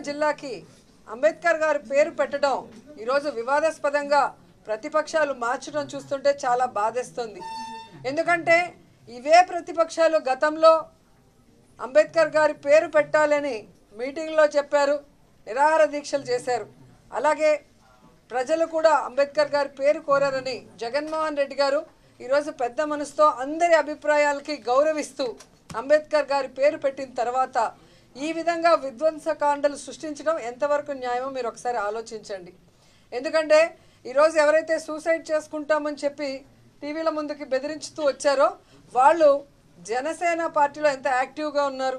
జిల్లాకి అంబేద్కర్ గారి పేరు పెట్టడం ఈరోజు వివాదాస్పదంగా ప్రతిపక్షాలు మార్చడం చూస్తుంటే చాలా బాధేస్తుంది ఎందుకంటే ఇవే ప్రతిపక్షాలు గతంలో అంబేద్కర్ గారి పేరు పెట్టాలని మీటింగ్లో చెప్పారు నిరాహార దీక్షలు చేశారు అలాగే ప్రజలు కూడా అంబేద్కర్ గారి పేరు కోరారని జగన్మోహన్ రెడ్డి గారు ఈరోజు పెద్ద మనసుతో అందరి అభిప్రాయాలకి గౌరవిస్తూ అంబేద్కర్ గారి పేరు పెట్టిన తర్వాత ఈ విధంగా విధ్వంసకాండలు సృష్టించడం ఎంతవరకు న్యాయమో మీరు ఒకసారి ఆలోచించండి ఎందుకంటే ఈరోజు ఎవరైతే సూసైడ్ చేసుకుంటామని చెప్పి టీవీల ముందుకి బెదిరించుతూ వచ్చారో వాళ్ళు జనసేన పార్టీలో ఎంత యాక్టివ్గా ఉన్నారు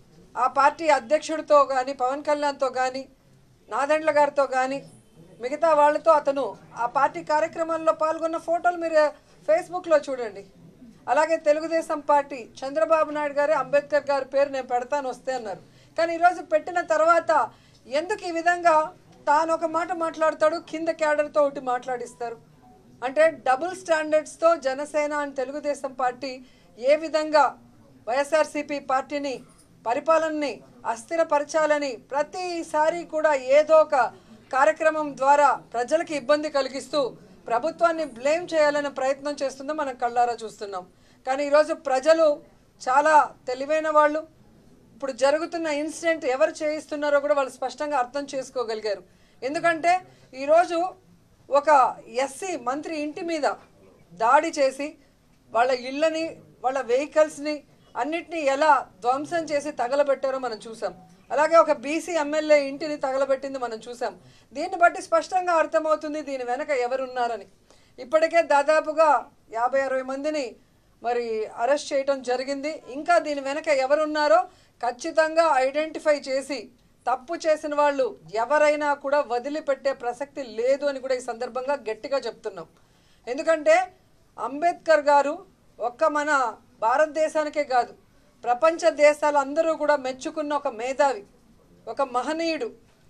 ఆ పార్టీ అధ్యక్షుడితో కానీ పవన్ కళ్యాణ్తో కానీ నాదెండ్ల గారితో కానీ మిగతా వాళ్ళతో అతను ఆ పార్టీ కార్యక్రమాల్లో పాల్గొన్న ఫోటోలు మీరు ఫేస్బుక్లో చూడండి అలాగే తెలుగుదేశం పార్టీ చంద్రబాబు నాయుడు గారే అంబేద్కర్ గారి పేరు నేను పెడతాను వస్తే అన్నారు కానీ ఈరోజు పెట్టిన తర్వాత ఎందుకు ఈ విధంగా తాను ఒక మాట మాట్లాడతాడు కింద క్యాడర్తో ఒకటి మాట్లాడిస్తారు అంటే డబుల్ స్టాండర్డ్స్తో జనసేన అండ్ తెలుగుదేశం పార్టీ ఏ విధంగా వైఎస్ఆర్సీపీ పార్టీని పరిపాలనని అస్థిరపరచాలని ప్రతిసారి కూడా ఏదో ఒక కార్యక్రమం ద్వారా ప్రజలకు ఇబ్బంది కలిగిస్తూ ప్రభుత్వాన్ని బ్లేమ్ చేయాలనే ప్రయత్నం చేస్తుందో మనం కళ్ళారా చూస్తున్నాం కానీ ఈరోజు ప్రజలు చాలా తెలివైన వాళ్ళు ఇప్పుడు జరుగుతున్న ఇన్సిడెంట్ ఎవరు చేయిస్తున్నారో కూడా వాళ్ళు స్పష్టంగా అర్థం చేసుకోగలిగారు ఎందుకంటే ఈరోజు ఒక ఎస్సీ మంత్రి ఇంటి మీద దాడి చేసి వాళ్ళ ఇళ్ళని వాళ్ళ వెహికల్స్ని అన్నిటినీ ఎలా ధ్వంసం చేసి తగలబెట్టారో మనం చూసాం అలాగే ఒక బీసీ ఎమ్మెల్యే ఇంటిని తగలబెట్టింది మనం చూసాం దీన్ని బట్టి స్పష్టంగా అర్థమవుతుంది దీని వెనక ఎవరున్నారని ఇప్పటికే దాదాపుగా యాభై అరవై మందిని మరి అరెస్ట్ చేయటం జరిగింది ఇంకా దీని వెనక ఎవరున్నారో ఖచ్చితంగా ఐడెంటిఫై చేసి తప్పు చేసిన వాళ్ళు ఎవరైనా కూడా వదిలిపెట్టే ప్రసక్తి లేదు అని కూడా ఈ సందర్భంగా గట్టిగా చెప్తున్నాం ఎందుకంటే అంబేద్కర్ గారు ఒక్క మన భారతదేశానికే కాదు ప్రపంచ దేశాలందరూ కూడా మెచ్చుకున్న ఒక మేధావి ఒక మహనీయుడు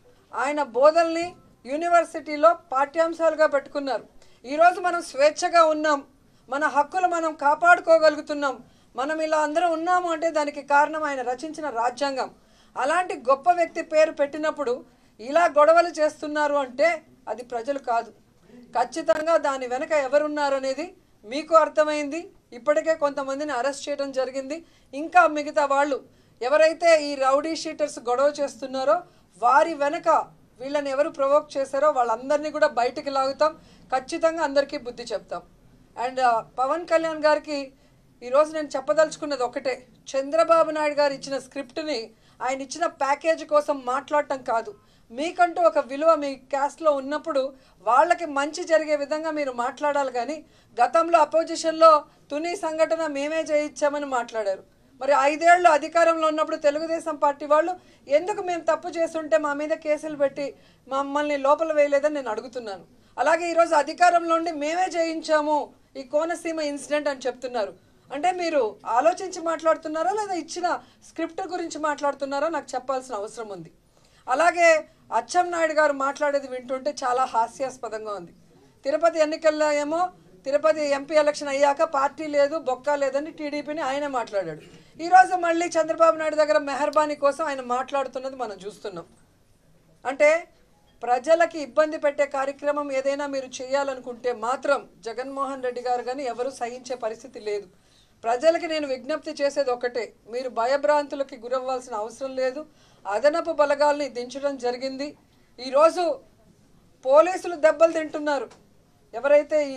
ఆయన బోధల్ని యూనివర్సిటీలో పాఠ్యాంశాలుగా పెట్టుకున్నారు ఈరోజు మనం స్వేచ్ఛగా ఉన్నాం మన హక్కులు మనం కాపాడుకోగలుగుతున్నాం మనం ఇలా అందరం ఉన్నాము అంటే దానికి కారణం ఆయన రచించిన రాజ్యాంగం అలాంటి గొప్ప వ్యక్తి పేరు పెట్టినప్పుడు ఇలా గొడవలు చేస్తున్నారు అంటే అది ప్రజలు కాదు ఖచ్చితంగా దాని వెనక ఎవరున్నారనేది మీకు అర్థమైంది ఇప్పటికే కొంతమందిని అరెస్ట్ చేయడం జరిగింది ఇంకా మిగతా వాళ్ళు ఎవరైతే ఈ రౌడీ షీటర్స్ గొడవ చేస్తున్నారో వారి వెనక వీళ్ళని ఎవరు ప్రొవోక్ చేశారో వాళ్ళందరినీ కూడా బయటికి లాగుతాం ఖచ్చితంగా అందరికీ బుద్ధి చెప్తాం అండ్ పవన్ కళ్యాణ్ గారికి ఈరోజు నేను చెప్పదలుచుకున్నది ఒకటే చంద్రబాబు నాయుడు గారు ఇచ్చిన స్క్రిప్ట్ని ఆయన ఇచ్చిన ప్యాకేజ్ కోసం మాట్లాడటం కాదు మీకంటూ ఒక విలువ మీ క్యాస్ట్లో ఉన్నప్పుడు వాళ్ళకి మంచి జరిగే విధంగా మీరు మాట్లాడాలి కానీ గతంలో అపోజిషన్లో తుని సంఘటన మేమే చేయించామని మాట్లాడారు మరి ఐదేళ్లు అధికారంలో ఉన్నప్పుడు తెలుగుదేశం పార్టీ వాళ్ళు ఎందుకు మేము తప్పు చేస్తుంటే మా మీద కేసులు పెట్టి మమ్మల్ని లోపల వేయలేదని నేను అడుగుతున్నాను అలాగే ఈరోజు అధికారంలో ఉండి మేమే చేయించాము ఈ కోనసీమ ఇన్సిడెంట్ అని చెప్తున్నారు అంటే మీరు ఆలోచించి మాట్లాడుతున్నారా లేదా ఇచ్చిన స్క్రిప్ట్ గురించి మాట్లాడుతున్నారా నాకు చెప్పాల్సిన అవసరం ఉంది అలాగే అచ్చెం నాయుడు గారు మాట్లాడేది వింటుంటే చాలా హాస్యాస్పదంగా ఉంది తిరుపతి ఎన్నికల్లో ఏమో తిరుపతి ఎంపీ ఎలక్షన్ అయ్యాక పార్టీ లేదు బొక్క లేదని టీడీపీని ఆయనే మాట్లాడాడు ఈరోజు మళ్ళీ చంద్రబాబు నాయుడు దగ్గర మెహర్బానీ కోసం ఆయన మాట్లాడుతున్నది మనం చూస్తున్నాం అంటే ప్రజలకి ఇబ్బంది పెట్టే కార్యక్రమం ఏదైనా మీరు చేయాలనుకుంటే మాత్రం జగన్మోహన్ రెడ్డి గారు కానీ ఎవరు సహించే పరిస్థితి లేదు ప్రజలకి నేను విజ్ఞప్తి చేసేది ఒకటే మీరు భయభ్రాంతులకి గురవ్వాల్సిన అవసరం లేదు అదనపు బలగాల్ని దించడం జరిగింది ఈరోజు పోలీసులు దెబ్బలు తింటున్నారు ఎవరైతే ఈ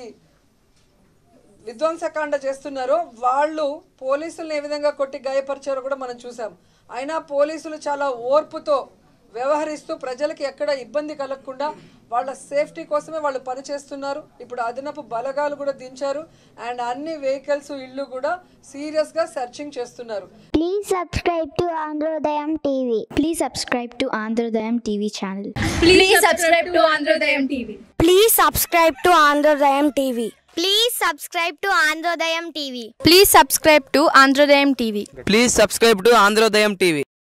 విధ్వంసకాండ చేస్తున్నారో వాళ్ళు పోలీసులను ఏ విధంగా కొట్టి గాయపరిచారో కూడా మనం చూసాం అయినా పోలీసులు చాలా ఓర్పుతో వ్యవహరిస్తూ ప్రజలకి ఎక్కడ ఇబ్బంది కలగకుండా వాళ్ళ సేఫ్టీ కోసమే వాళ్ళు పనిచేస్తున్నారు ఇప్పుడు అదనపు బలగాలు కూడా దించారు అండ్ అన్ని వెహికల్స్ ఇళ్ళు కూడా సీరియస్గా సెర్చింగ్ చేస్తున్నారు Please subscribe to Androdayam TV. Please subscribe to Androdayam TV channel. Please subscribe to Androdayam TV. Please subscribe to Androdayam TV. Please subscribe to Androdayam TV. Please subscribe to Androdayam TV. Please subscribe to Androdayam TV.